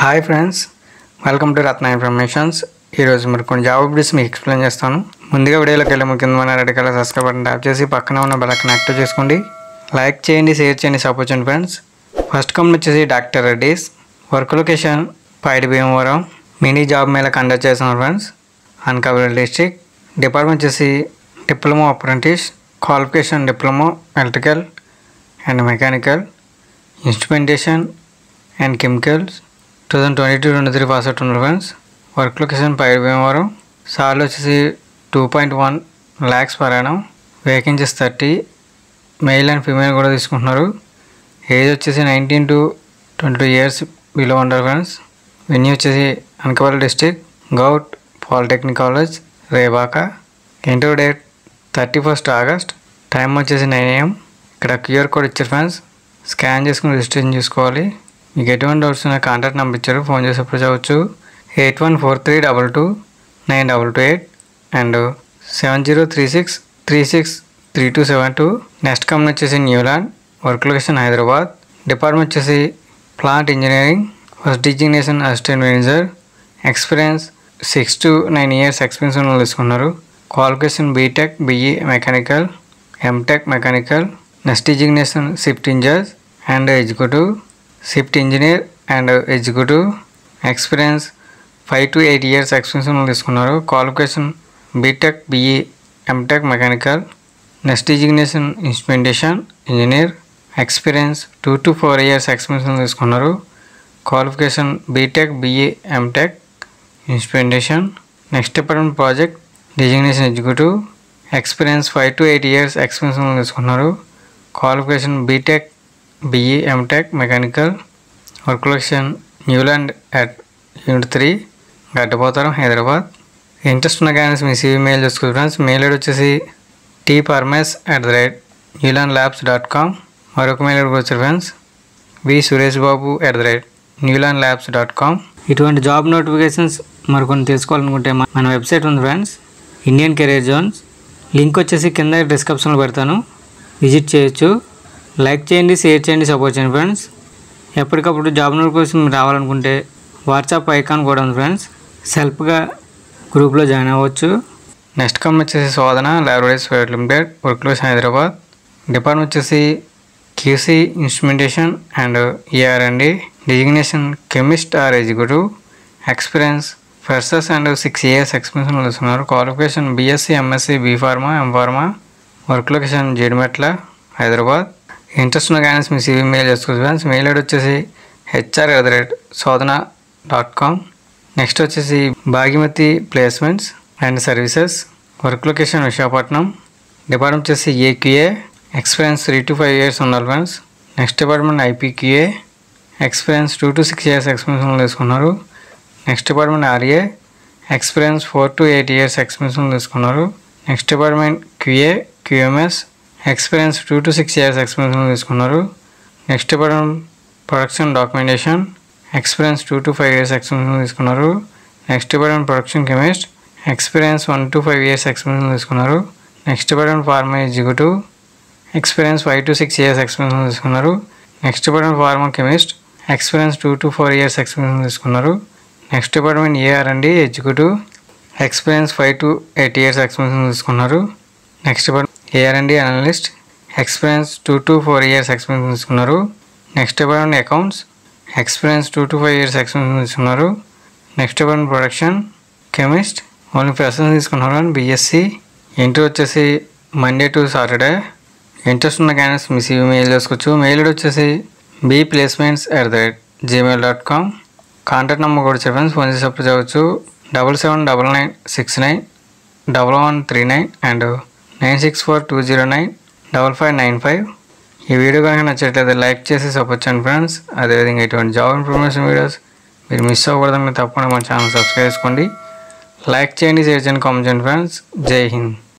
hi friends welcome to Ratna informations ఈరోజు మరి కొన్ని జాబ్ అప్డేట్స్ మీకు ఎక్స్ప్లెయిన్ చేస్తాను ముందుగా వీడియోలోకి వెళ్ళే కింద మన red colour subscribe button tap చేసి పక్కన ఉన్న బెల్ ఐకాన్ యాక్టివ్ చేసుకోండి లైక్ చేయండి షేర్ చేయండి సపోర్ట్ చేయండి ఫ్రెండ్స్ ఫస్ట్ కంపెనీ వచ్చేసి doctor Reddy's work location Paidi Bhimavaram mini job mela conduct చేస్తున్నారు ఫ్రెండ్స్ అనకాపల్లి డిస్ట్రిక్ట్ డిపార్ట్మెంట్ వచ్చేసి diploma apprentice qualification diploma electrical and mechanical instrumentation and chemicals two thousand twenty two twenty three pass out ఉన్నారు friends work location పై భీమవరం సార్లు వచ్చేసి two point one lakhs per annum vacancies thirty male and female కూడా తీసుకుంటున్నారు age వచ్చేసి nineteen to twenty two years below ఉంటారు friends venue వచ్చేసి Anakapalli district govt polytechnic college Rebaka inter date thirty first August time వచ్చేసి nine AM ఇక్కడ QR code ఇచ్చారు friends scan చేసుకుని registration చేసుకోవాలి మీకు ఎటువంటి డౌట్స్ ఉన్న కాంటాక్ట్ నెంబర్ ఇచ్చారు ఫోన్ చేసి అప్రోచ్ అవ్వచ్చు eight one four three double two nine double two eight and seven zero three six three six three two seven two next company వచ్చేసి Neuland work location Hyderabad department వచ్చేసి plant engineering first designation assistant manager experience six to nine years experience ఉన్న వాళ్ళు తీసుకున్నారు qualification BTech BE mechanical MTech mechanical next designation shift engineers and executive shift engineer and executive experience five to eight years experience ఉన్న వాళ్ళు తీసుకున్నారు qualification BTech BE MTech mechanical next designation instrumentation engineer experience two to four years experience ఉన్న తీసుకున్నారు qualification BTech BE MTech instrumentation next department project designation executive experience five to eight years experience ఉన్న తీసుకున్నారు qualification BTech BE MTech mechanical work location Neuland at unit three Gaddapotharam Hyderabad interest ఉన్న కానీ మీ CV mail చేసుకోవచ్చు friends mail ID వచ్చేసి T పర్మెస్ at the rate Neuland labs dot com మరొక mail ID వచ్చారు friends V Suresh Babu at the rate Neuland labs dot com ఇటువంటి job notifications మరికొన్ని తెలుసుకోవాలనుకుంటే మన- మన వెబ్సైట్ ఉంది friends Indian career zones link వచ్చేసి కింద డిస్క్రిప్షన్లో పెడతాను విజిట్ చేయొచ్చు లైక్ చేయండి షేర్ చేయండి సపోర్ట్ చేయండి ఫ్రెండ్స్ ఎప్పటికప్పుడు జాబ్ నోటిఫికేషన్ రావాలనుకుంటే వాట్సాప్ ఐకాన్ కూడా ఉంది ఫ్రెండ్స్ సెల్ఫ్గా గ్రూప్లో జాయిన్ అవ్వచ్చు నెక్స్ట్ కంపెనీ వచ్చేసి శోధన ల్యాబొరేటరీస్ ప్రైవేట్ లిమిటెడ్ వర్క్లోస్ హైదరాబాద్ డిపార్ట్మెంట్ వచ్చేసి QC instrumentation and ER and D designation chemist or executive experience freshers and six years experience వస్తున్నారు qualification BSc MSc B pharma M pharma work location Jeedimetla Hyderabad interest ఉన్న కానీ మీ CV mail చేసుకోవచ్చు friends mail ID వచ్చేసి HR at the rate Sodhana dot com next వచ్చేసి Bhagyamathi placements and services work location Visakhapatnam department వచ్చేసి AQA experience three to five years ఉండాలి friends next department IPQA experience two to six years experience ఉన్న తీసుకున్నారు next department RA experience four to eight years experience ఉన్న తీసుకున్నారు next department QA QMS experience two to six years experience ఉన్న తీసుకున్నారు next department production documentation experience two to five years experience తీసుకున్నారు next department production chemist experience one to five years experience తీసుకున్నారు next department pharma executive experience five to six years experience తీసుకున్నారు next department pharma chemist experience two to four years experience తీసుకున్నారు next department AR and D executive experience five to eight years experience తీసుకున్నారు next department AR and D analyst experience two to four years experience తీసుకున్నారు next department accounts experience two to five years experience తీసుకున్నారు next department production chemist only freshers తీసుకున్నారు and BSc inter వచ్చేసి Monday to Saturday interest ఉన్న candidates మీ CV mail చేసుకోవచ్చు mail ID వచ్చేసి B placements at the rate Gmail dot com contact number కూడా చెప్పండి phone చేసి అప్లై చేయవచ్చు double seven double nine six nine double one three nine and nine six four two zero nine double five nine five ఈ video కనుక నచ్చట్లయితే like చేసి support చేయండి friends అదేవిధంగా ఇటువంటి జాబ్ ఇన్ఫర్మేషన్ వీడియోస్ మీరు మిస్ అవ్వకూడదని తప్పకుండా మన ఛానల్ సబ్స్క్రైబ్ చేసుకోండి లైక్ చేయండి షేర్ చేయండి కామెంట్ చేయండి ఫ్రెండ్స్ జై హింద్